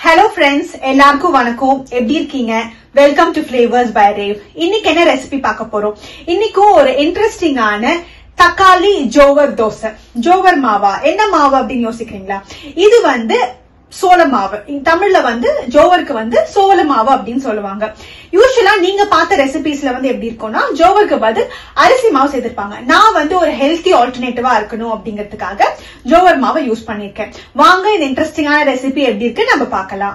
hello friends எல்லாருக்கும் வணக்கம் எப்படி இருக்கீங்க welcome to flavours by Rev இன்னைக்கு என்ன ரெசிபி பார்க்க போறோம் இன்னைக்கும் ஒரு இன்ட்ரெஸ்டிங்கான தக்காளி ஜோவர் தோசை ஜோவர் மாவா என்ன மாவு அப்படின்னு யோசிக்கிறீங்களா இது வந்து சோள மாவு தமிழ்ல வந்து ஜோவருக்கு வந்து சோள மாவு அப்படின்னு சொல்லுவாங்க யூஸ்வலா நீங்க பார்த்த ரெசிபிஸ்ல வந்து எப்படி இருக்கும்னா ஜோவருக்கு பதில் அரிசி மாவு சேர்த்திருப்பாங்க நான் வந்து ஒரு ஹெல்த்தி ஆல்டர்னேட்டிவா இருக்கணும் அப்படிங்கிறதுக்காக ஜோவர் மாவை யூஸ் பண்ணிருக்கேன் வாங்க இந்த இன்ட்ரெஸ்டிங்கான ரெசிபி எப்படி இருக்கு நம்ம பார்க்கலாம்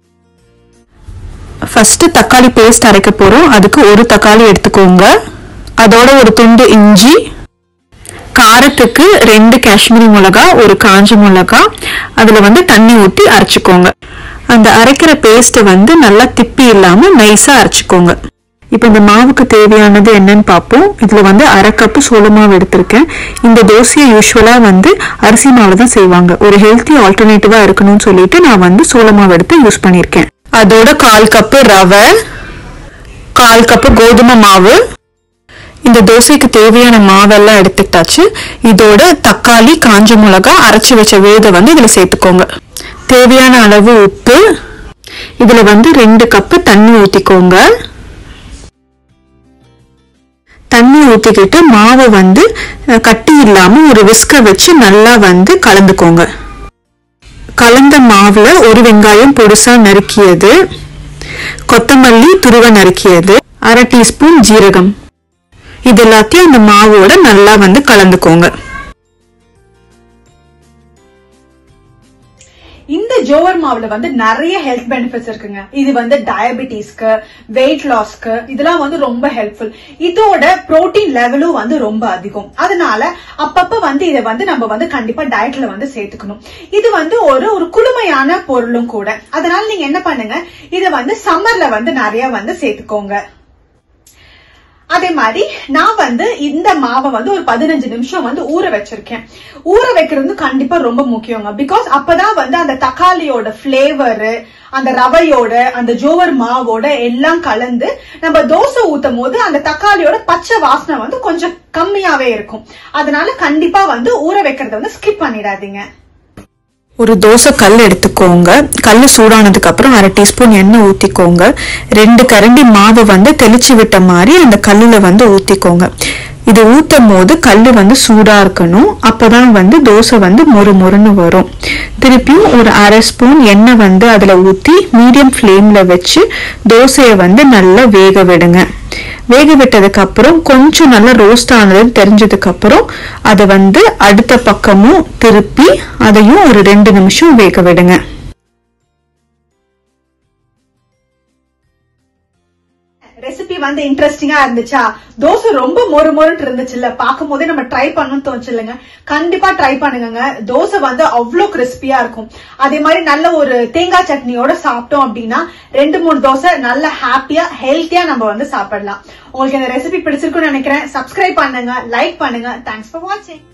ஃபர்ஸ்ட் தக்காளி பேஸ்ட் அரைக்க போறோம் அதுக்கு ஒரு தக்காளி எடுத்துக்கோங்க அதோட ஒரு துண்டு இஞ்சி காரத்துக்கு ரெண்டு காஷ்மீரி மிளகா ஒரு காஞ்ச மிளகா அதுல வந்து தண்ணி ஊற்றி அரைச்சிக்கோங்க அந்த அரைக்கிற பேஸ்ட்டை வந்து நல்லா திப்பி இல்லாம நைஸா அரைச்சிக்கோங்க இப்போ இந்த மாவுக்கு தேவையானது என்னன்னு பார்ப்போம் இதுல வந்து அரை கப்பு சோள மாவு எடுத்திருக்கேன் இந்த தோசையை யூஸ்வலா வந்து அரிசி மாவுல தான் செய்வாங்க ஒரு ஹெல்த்தி ஆல்டர்னேட்டிவா இருக்கணும்னு சொல்லிட்டு நான் வந்து சோள மாவு எடுத்து யூஸ் பண்ணியிருக்கேன் அதோட கால் கப்பு ரவை கால் கப்பு கோதுமை மாவு இந்த தோசைக்கு தேவையான மாவெல்லாம் எடுத்துக்கிட்டாச்சு இதோட தக்காளி காஞ்ச மிளகா அரைச்சி வச்ச விழுதை வந்து இதுல சேர்த்துக்கோங்க தேவையான அளவு உப்பு இதுல வந்து ரெண்டு கப்பு தண்ணி ஊத்திக்கோங்க தண்ணி ஊத்திக்கிட்டு மாவை வந்து அஹ், கட்டி இல்லாம ஒரு விஸ்க வச்சு நல்லா வந்து கலந்துக்கோங்க கலந்த மாவுல ஒரு வெங்காயம் பொடுசா நறுக்கியது கொத்தமல்லி துருவ நறுக்கியது அரை டீஸ்பூன் ஜீரகம் இது எல்லாத்தையும் அந்த மாவோட நல்லா வந்து கலந்துக்கோங்க இந்த ஜோவர் மாவுல வந்து நிறைய ஹெல்த் பெனிஃபிட்ஸ் இருக்குங்க இது வந்து டயபிட்டிஸ்க்கு வெயிட் லாஸ்க்கு இதெல்லாம் வந்து ரொம்ப ஹெல்ப்ஃபுல் இதோட புரோட்டீன் லெவலும் வந்து ரொம்ப அதிகம் அதனால அப்பப்ப வந்து இதை வந்து நம்ம வந்து கண்டிப்பா டயட்ல வந்து சேர்த்துக்கணும் இது வந்து ஒரு ஒரு குளுமையான பொருளும் கூட அதனால நீங்க என்ன பண்ணுங்க இதை வந்து சம்மர்ல வந்து நிறைய வந்து சேர்த்துக்கோங்க அதே மாதிரி நான் வந்து இந்த மாவை வந்து ஒரு பதினஞ்சு நிமிஷம் வந்து ஊற வச்சிருக்கேன் ஊற வைக்கிறது வந்து கண்டிப்பா ரொம்ப முக்கியங்க பிகாஸ் அப்பதான் வந்து அந்த தக்காளியோட பிளேவர் அந்த ரவையோட அந்த ஜோவர் மாவோட எல்லாம் கலந்து நம்ம தோசை ஊத்தும் போது அந்த தக்காளியோட பச்சை வாசனை வந்து கொஞ்சம் கம்மியாவே இருக்கும் அதனால கண்டிப்பா வந்து ஊற வைக்கிறத வந்து ஸ்கிப் பண்ணிடாதீங்க ஒரு தோசை கல் எடுத்துக்கோங்க கல் சூடானதுக்கு அப்புறம் அரை டீஸ்பூன் எண்ணெய் ஊத்திக்கோங்க ரெண்டு கரண்டி மாவு வந்து தெளிச்சு விட்ட மாதிரி அந்த கல்லுல வந்து ஊத்திக்கோங்க இது ஊத்தும் போது கல் வந்து சூடா இருக்கணும் அப்பதான் வந்து தோசை வந்து மொறு மொறுன்னு வரும் திருப்பியும் ஒரு அரை ஸ்பூன் எண்ணெய் வந்து அதுல ஊத்தி மீடியம் ஃப்ளேம்ல வச்சு தோசையை வந்து நல்லா வேக விடுங்க வேக விட்டதுக்கு அப்புறம் கொஞ்சம் நல்லா ரோஸ்ட் ஆனதுன்னு தெரிஞ்சதுக்கு அப்புறம் அதை வந்து அடுத்த பக்கமும் திருப்பி அதையும் ஒரு ரெண்டு நிமிஷம் வேக விடுங்க ரெசிபி வந்து இன்ட்ரெஸ்டிங்கா இருந்துச்சா தோசை ரொம்ப மொறு மொறுட்டு இருந்துச்சுல்ல பார்க்கும் போதே நம்ம ட்ரை பண்ணணும்னு தோணுச்சு இல்லைங்க கண்டிப்பா ட்ரை பண்ணுங்க தோசை வந்து அவ்வளோ கிறிஸ்பியா இருக்கும் அதே மாதிரி நல்ல ஒரு தேங்காய் சட்னியோட சாப்பிட்டோம் அப்படின்னா ரெண்டு மூணு தோசை நல்ல ஹாப்பியா ஹெல்த்தியா நம்ம வந்து சாப்பிடலாம் உங்களுக்கு இந்த ரெசிபி பிடிச்சிருக்கும்னு நினைக்கிறேன் சப்ஸ்கிரைப் பண்ணுங்க லைக் பண்ணுங்க தேங்க்ஸ் ஃபார் வாட்சிங்